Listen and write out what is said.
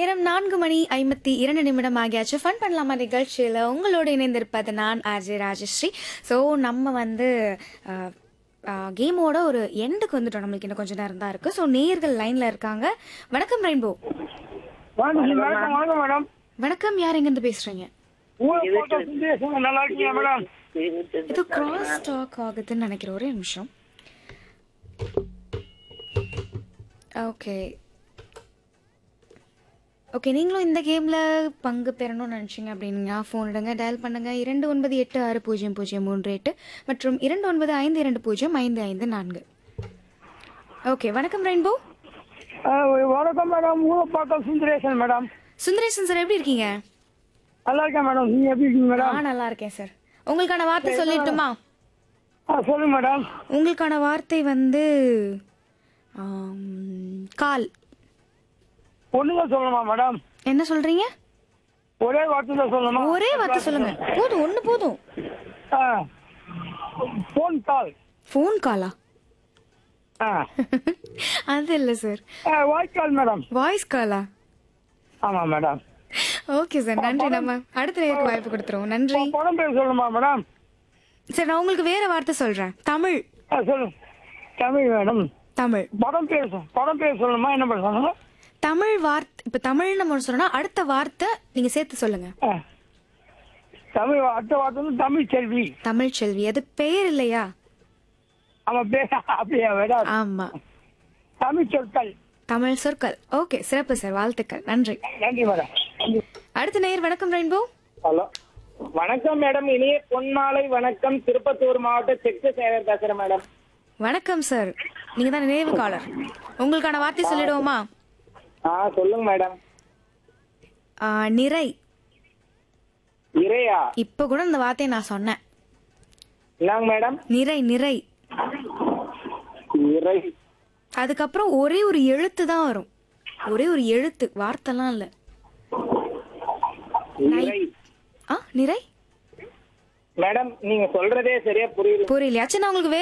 நேரம் நான்கு மணி ஐம்பத்தி இரண்டு நிமிடம் ஆகியாச்சு ஃபன் பண்ணலாமா நிகழ்ச்சியில் உங்களோடு இணைந்திருப்பது நான் ஆர்ஜே ராஜஸ்ரீ ஸோ நம்ம வந்து கேமோட ஒரு எண்டுக்கு வந்துட்டோம் நம்மளுக்கு இன்னும் கொஞ்சம் நேரம் தான் இருக்குது ஸோ நேர்கள் லைனில் இருக்காங்க வணக்கம் ரெயின்போ வணக்கம் வணக்கம் வணக்கம் மேடம் வணக்கம் யார் எங்கேருந்து பேசுகிறீங்க ஊரை போட்டோ சுந்தரேசன் நல்லா இருக்கீங்க மேடம் இது கிராஸ் டாக் ஆகுதுன்னு நினைக்கிறேன் ஒரே நிமிஷம் ஓகே ஓகே நீங்களும் இந்த கேமில் பங்கு பெறணும்னு நினச்சிங்க அப்படின்னா ஃபோன் எடுங்க டயல் பண்ணுங்க இரண்டு ஒன்பது எட்டு ஆறு பூஜ்ஜியம் பூஜ்ஜியம் மூன்று எட்டு மற்றும் இரண்டு ஒன்பது ஐந்து இரண்டு பூஜ்ஜியம் ஐந்து ஐந்து நான்கு ஓகே வணக்கம் ரெயின்போ அஹ், வணக்கம் மேடம் ஊரை போட்டோ சுந்தரேசன் மேடம் சுந்தரேசன் சார் எப்படி இருக்கீங்க நல்லா இருக்கேன் மேடம் நீங்க எப்படி இருக்கீங்க மேடம் நான் நல்லா இருக்கேன் சார் உங்களுக்கான வார்த்தை சொல்லிட்டுமா ஆ சொல்லுங்க மேடம் உங்களுக்கான வார்த்தை வந்து ஆம், கால் ஒண்ணுதான் சொல்லணுமா மேடம் என்ன சொல்றீங்க ஒரே வார்த்தை தான் சொல்லணுமா ஒரே வார்த்தை சொல்லுங்க போதும் ஒன்று போதும் ஃபோன் கால் ஃபோன் காலா ஆ அது இல்லை sir voice call madam voice காலா ஆமா மேடம் ஓகே சார் நன்றி நம்ம அடுத்த நேருக்கு வாய்ப்பு கொடுத்துருவோம் நன்றி படம் பேர் சொல்லணுமா மேடம் சார் நான் உங்களுக்கு வேற வார்த்தை சொல்றேன் தமிழ் ஆ சொல்லு தமிழ் மேடம் தமிழ் படம் பேர் சொல்- படம் பேர் சொல்லணுமா என்ன பேர் சொல்லணும் தமிழ் வார்த்தை இப்ப தமிழ் நம்ம சொன்னா அடுத்த வார்த்தை நீங்க சேர்த்து சொல்லுங்க ஆ. தமிழ் அடுத்த வார்த்தை வந்து தமிழ் செல்வி தமிழ் செல்வி அது பெயர் இல்லையா அவன் பேர் அப்படியா மேடம் ஆமா தமிழ் சொற்கள் தமிழ் சொற்கள் ஓகே சிறப்பு சார் வாழ்த்துக்கள் நன்றி நன்றி மேடம் நன்றி அடுத்த நேயர் வணக்கம் ரெயின்போ ஹலோ வணக்கம் மேடம் இனிய பொன்மாலை வணக்கம் திருப்பத்தூர் மாவட்ட செக்கு சேகர் பேசுறேன் மேடம் வணக்கம் சார் நீங்க தான் நினைவு காலர் உங்களுக்கான வார்த்தை சொல்லிடுவோமா ஆ சொல்லுங்க மேடம் ஆ, நிறை இறையா இப்ப கூட இந்த வார்த்தையை நான் சொன்னேன் என்னங்க மேடம் நிறை நிறை இறை அதுக்கப்புறம் ஒரே ஒரு எழுத்து தான் வரும் ஒரே ஒரு எழுத்து வார்த்தைலாம் இல்ல இறை ஆ நிறை மேடம் நீங்க சொல்றதே சரியா புரியல புரியலையா சரி நான் உங்களுக்கு வேற